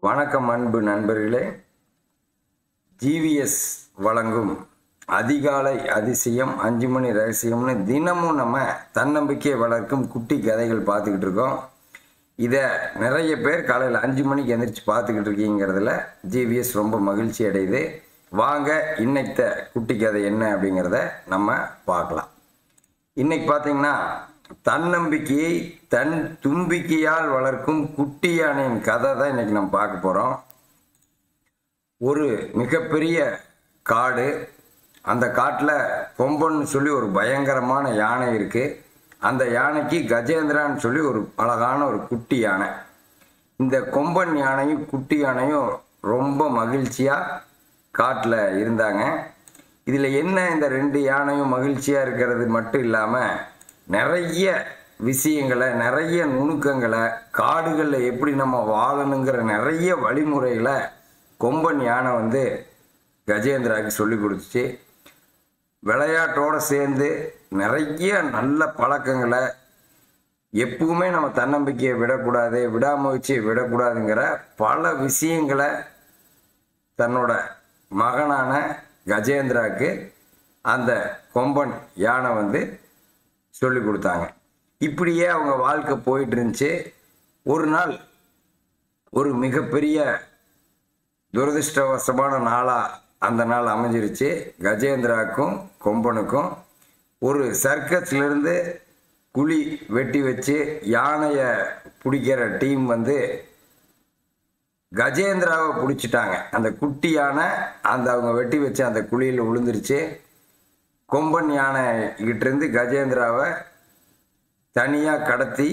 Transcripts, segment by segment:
வணக்கம் அன்பு நண்பர்களே ஜிவிஎஸ் வழங்கும் அதிகாலை அதிசயம் அஞ்சு மணி ரகசியம்னு தினமும் நம்ம தன்னம்பிக்கை வளர்க்கும் குட்டி கதைகள் பார்த்துக்கிட்டு இருக்கோம் இதை நிறைய பேர் காலையில் அஞ்சு மணிக்கு எந்திரிச்சு பார்த்துக்கிட்டு இருக்கீங்கிறதுல ஜிவிஎஸ் ரொம்ப மகிழ்ச்சி அடையுது வாங்க இன்னைத்த குட்டி கதை என்ன அப்படிங்கிறத நம்ம பார்க்கலாம் இன்னைக்கு பார்த்தீங்கன்னா தன்னம்பிக்கையை தன் தும்பிக்கையால் வளர்க்கும் குட்டி யானையின் கதை தான் இன்னைக்கு நம்ம பார்க்க போகிறோம் ஒரு மிகப்பெரிய காடு அந்த காட்டில் கொம்பன்னு சொல்லி ஒரு பயங்கரமான யானை இருக்குது அந்த யானைக்கு கஜேந்திரான்னு சொல்லி ஒரு அழகான ஒரு குட்டி யானை இந்த கொம்பன் யானையும் குட்டி யானையும் ரொம்ப மகிழ்ச்சியாக காட்டில் இருந்தாங்க இதில் என்ன இந்த ரெண்டு யானையும் மகிழ்ச்சியாக இருக்கிறது மட்டும் இல்லாமல் நிறைய விஷயங்களை நிறைய நுணுக்கங்களை காடுகளில் எப்படி நம்ம வாழணுங்கிற நிறைய வழிமுறைகளை கொம்பன் யானை வந்து கஜேந்திராவுக்கு சொல்லி கொடுத்துச்சு விளையாட்டோடு சேர்ந்து நிறைய நல்ல பழக்கங்களை எப்பவுமே நம்ம தன்னம்பிக்கையை விடக்கூடாது விடாமுயற்சியை விடக்கூடாதுங்கிற பல விஷயங்களை தன்னோட மகனான கஜேந்திராவுக்கு அந்த கொம்பன் யானை வந்து சொல்லி கொடுத்தாங்க இப்படியே அவங்க வாழ்க்கை போயிட்டு இருந்துச்சு ஒரு நாள் ஒரு மிகப்பெரிய துரதிருஷ்டவசமான நாளாக அந்த நாள் அமைஞ்சிருச்சு கஜேந்திராவுக்கும் கொம்பனுக்கும் ஒரு சர்க்கஸ்லேருந்து குழி வெட்டி வச்சு யானையை பிடிக்கிற டீம் வந்து கஜேந்திராவை பிடிச்சிட்டாங்க அந்த குட்டி யானை அந்த அவங்க வெட்டி வச்ச அந்த குழியில் விழுந்துருச்சு கொம்பன் யானை கிட்டேருந்து கஜேந்திராவை தனியாக கடத்தி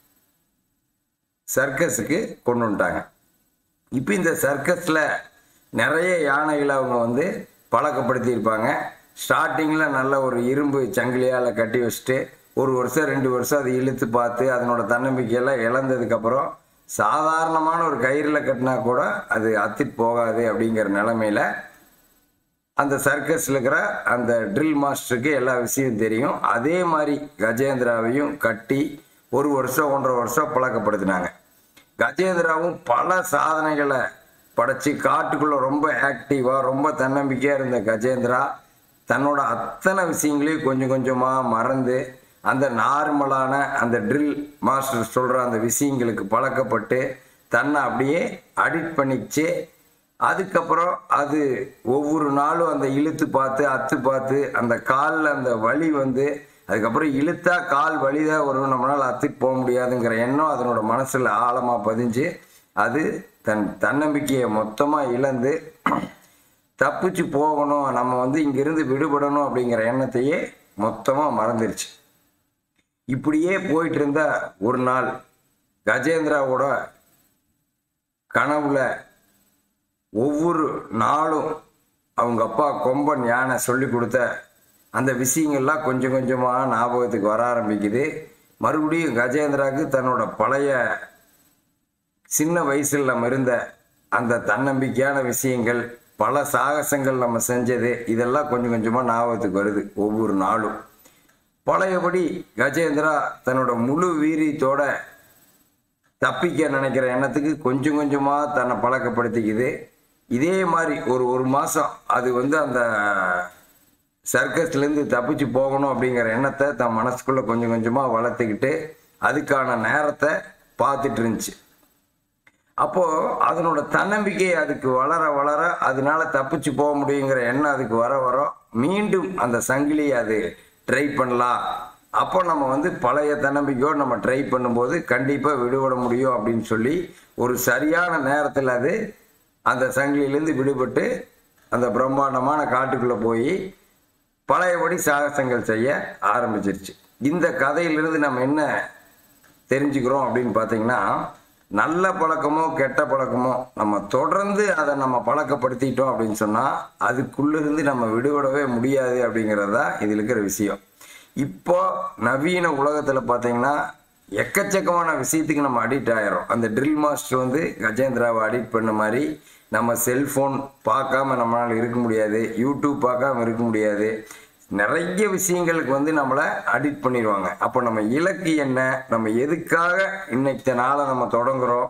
சர்க்கஸுக்கு கொண்டு வந்துட்டாங்க இப்போ இந்த சர்க்கஸில் நிறைய யானைகளை அவங்க வந்து பழக்கப்படுத்தியிருப்பாங்க ஸ்டார்டிங்கில் நல்ல ஒரு இரும்பு சங்கிலியால் கட்டி வச்சுட்டு ஒரு வருஷம் ரெண்டு வருஷம் அதை இழுத்து பார்த்து அதனோட தன்னம்பிக்கையெல்லாம் இழந்ததுக்கப்புறம் சாதாரணமான ஒரு கயிறில் கட்டினா கூட அது அத்திட்டு போகாது அப்படிங்கிற நிலமையில அந்த சர்க்கஸில் இருக்கிற அந்த ட்ரில் மாஸ்டருக்கு எல்லா விஷயம் தெரியும் அதே மாதிரி கஜேந்திராவையும் கட்டி ஒரு வருஷம் ஒன்றரை வருஷம் பழக்கப்படுத்தினாங்க கஜேந்திராவும் பல சாதனைகளை படைச்சு காட்டுக்குள்ளே ரொம்ப ஆக்டிவாக ரொம்ப தன்னம்பிக்கையாக இருந்த கஜேந்திரா தன்னோட அத்தனை விஷயங்களையும் கொஞ்சம் கொஞ்சமாக மறந்து அந்த நார்மலான அந்த ட்ரில் மாஸ்டர் சொல்கிற அந்த விஷயங்களுக்கு பழக்கப்பட்டு தன்னை அப்படியே அடிக்ட் பண்ணிச்சு அதுக்கப்புறம் அது ஒவ்வொரு நாளும் அந்த இழுத்து பார்த்து அத்து பார்த்து அந்த காலில் அந்த வலி வந்து அதுக்கப்புறம் இழுத்தா கால் வலிதான் வரும் நம்மளால் அத்துக்கு போக முடியாதுங்கிற எண்ணம் அதனோட மனசில் ஆழமாக பதிஞ்சு அது தன் தன்னம்பிக்கையை மொத்தமாக இழந்து தப்பிச்சு போகணும் நம்ம வந்து இங்கிருந்து விடுபடணும் அப்படிங்கிற எண்ணத்தையே மொத்தமாக மறந்துருச்சு இப்படியே போயிட்டு இருந்த ஒரு நாள் கஜேந்திராவோட கனவுல ஒவ்வொரு நாளும் அவங்க அப்பா கொம்பன் யானை சொல்லி கொடுத்த அந்த விஷயங்கள்லாம் கொஞ்சம் கொஞ்சமாக ஞாபகத்துக்கு வர ஆரம்பிக்குது மறுபடியும் கஜேந்திராவுக்கு தன்னோட பழைய சின்ன வயசில் நம்ம இருந்த அந்த தன்னம்பிக்கையான விஷயங்கள் பல சாகசங்கள் நம்ம செஞ்சது இதெல்லாம் கொஞ்சம் கொஞ்சமாக ஞாபகத்துக்கு வருது ஒவ்வொரு நாளும் பழையபடி கஜேந்திரா தன்னோட முழு வீரியத்தோட தப்பிக்க நினைக்கிற எண்ணத்துக்கு கொஞ்சம் கொஞ்சமாக தன்னை பழக்கப்படுத்திக்குது இதே மாதிரி ஒரு ஒரு மாதம் அது வந்து அந்த சர்க்கஸ்லேருந்து தப்பிச்சு போகணும் அப்படிங்கிற எண்ணத்தை தன் மனசுக்குள்ளே கொஞ்சம் கொஞ்சமாக வளர்த்துக்கிட்டு அதுக்கான நேரத்தை பார்த்துட்டு இருந்துச்சு அப்போது அதனோட தன்னம்பிக்கை அதுக்கு வளர வளர அதனால தப்பிச்சு போக முடியுங்கிற எண்ணம் அதுக்கு வர வர மீண்டும் அந்த சங்கிலியை அது ட்ரை பண்ணலாம் அப்போ நம்ம வந்து பழைய தன்னம்பிக்கையோடு நம்ம ட்ரை பண்ணும்போது கண்டிப்பாக விடுபட முடியும் அப்படின்னு சொல்லி ஒரு சரியான நேரத்தில் அது அந்த சங்கிலியிலேருந்து விடுபட்டு அந்த பிரம்மாண்டமான காட்டுக்குள்ளே போய் பழையபடி சாகசங்கள் செய்ய ஆரம்பிச்சிருச்சு இந்த கதையிலிருந்து நம்ம என்ன தெரிஞ்சுக்கிறோம் அப்படின்னு பார்த்தீங்கன்னா நல்ல பழக்கமோ கெட்ட பழக்கமோ நம்ம தொடர்ந்து அதை நம்ம பழக்கப்படுத்திட்டோம் அப்படின்னு சொன்னால் அதுக்குள்ளேருந்து நம்ம விடுபடவே முடியாது அப்படிங்கிறது தான் இதில் இருக்கிற விஷயம் இப்போ நவீன உலகத்தில் பார்த்தீங்கன்னா எக்கச்சக்கமான விஷயத்துக்கு நம்ம அடிக்ட் ஆயிரும் அந்த ட்ரில் மாஸ்டர் வந்து கஜேந்திராவை அடிக்ட் பண்ண மாதிரி நம்ம செல்ஃபோன் பார்க்காம நம்மளால் இருக்க முடியாது யூடியூப் பார்க்காம இருக்க முடியாது நிறைய விஷயங்களுக்கு வந்து நம்மளை அடிக்ட் பண்ணிடுவாங்க அப்போ நம்ம இலக்கு என்ன நம்ம எதுக்காக இன்னைக்கு நாளை நம்ம தொடங்குறோம்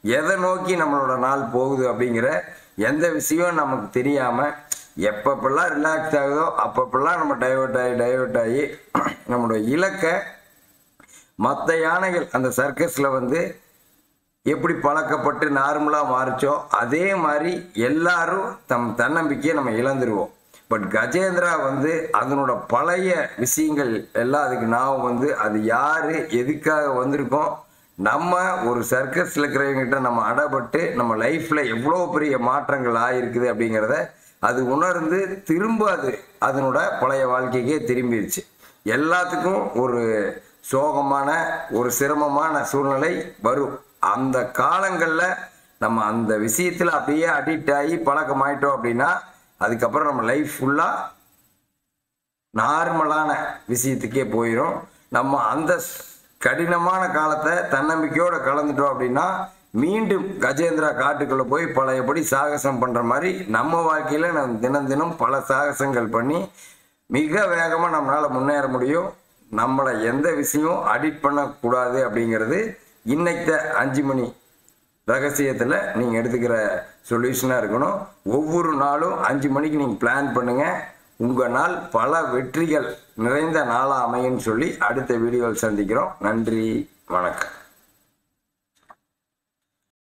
எதை நோக்கி நம்மளோட நாள் போகுது அப்படிங்கிற எந்த விஷயம் நமக்கு தெரியாமல் எப்பப்பெல்லாம் ரிலாக்ஸ் ஆகுதோ அப்பப்பெல்லாம் நம்ம டைவர்ட் ஆகி டைவர்ட் ஆகி நம்மளோட இலக்கை மற்ற யானைகள் அந்த சர்க்கஸில் வந்து எப்படி பழக்கப்பட்டு நார்மலாக மாறிச்சோ அதே மாதிரி எல்லாரும் தம் தன்னம்பிக்கையை நம்ம இழந்துருவோம் பட் கஜேந்திரா வந்து அதனோட பழைய விஷயங்கள் எல்லாம் அதுக்கு நான் வந்து அது யாரு எதுக்காக வந்திருக்கோம் நம்ம ஒரு சர்க்கஸில் இருக்கிறவங்கிட்ட நம்ம அடப்பட்டு நம்ம லைஃப்பில் எவ்வளோ பெரிய மாற்றங்கள் ஆயிருக்குது அப்படிங்கிறத அது உணர்ந்து திரும்ப அது அதனோட பழைய வாழ்க்கைக்கே திரும்பிடுச்சு எல்லாத்துக்கும் ஒரு சோகமான ஒரு சிரமமான சூழ்நிலை வரும் அந்த காலங்களில் நம்ம அந்த விஷயத்தில் அப்படியே அடிக்ட் ஆகி பழக்கமாயிட்டோம் அப்படின்னா அதுக்கப்புறம் நம்ம லைஃப் ஃபுல்லாக நார்மலான விஷயத்துக்கே போயிடும் நம்ம அந்த ஸ்- கடினமான காலத்தை தன்னம்பிக்கையோட கலந்துட்டோம் அப்படின்னா மீண்டும் கஜேந்திரா காட்டுக்குள்ள போய் பழையபடி சாகசம் பண்ற மாதிரி நம்ம வாழ்க்கையில நம்ம தினம் தினம் பல சாகசங்கள் பண்ணி மிக வேகமா நம்மளால முன்னேற முடியும் நம்மளை எந்த விஷயம் அடிக்ட் பண்ணக்கூடாது அப்படிங்கிறது இன்னைக்கு அஞ்சு மணி ரகசியத்தில் நீங்கள் எடுத்துக்கிற சொல்யூஷனாக இருக்கணும் ஒவ்வொரு நாளும் அஞ்சு மணிக்கு நீங்கள் பிளான் பண்ணுங்கள் உங்கள் நாள் பல வெற்றிகள் நிறைந்த நாளாக அமையும்னு சொல்லி அடுத்த வீடியோவில் சந்திக்கிறோம் நன்றி வணக்கம்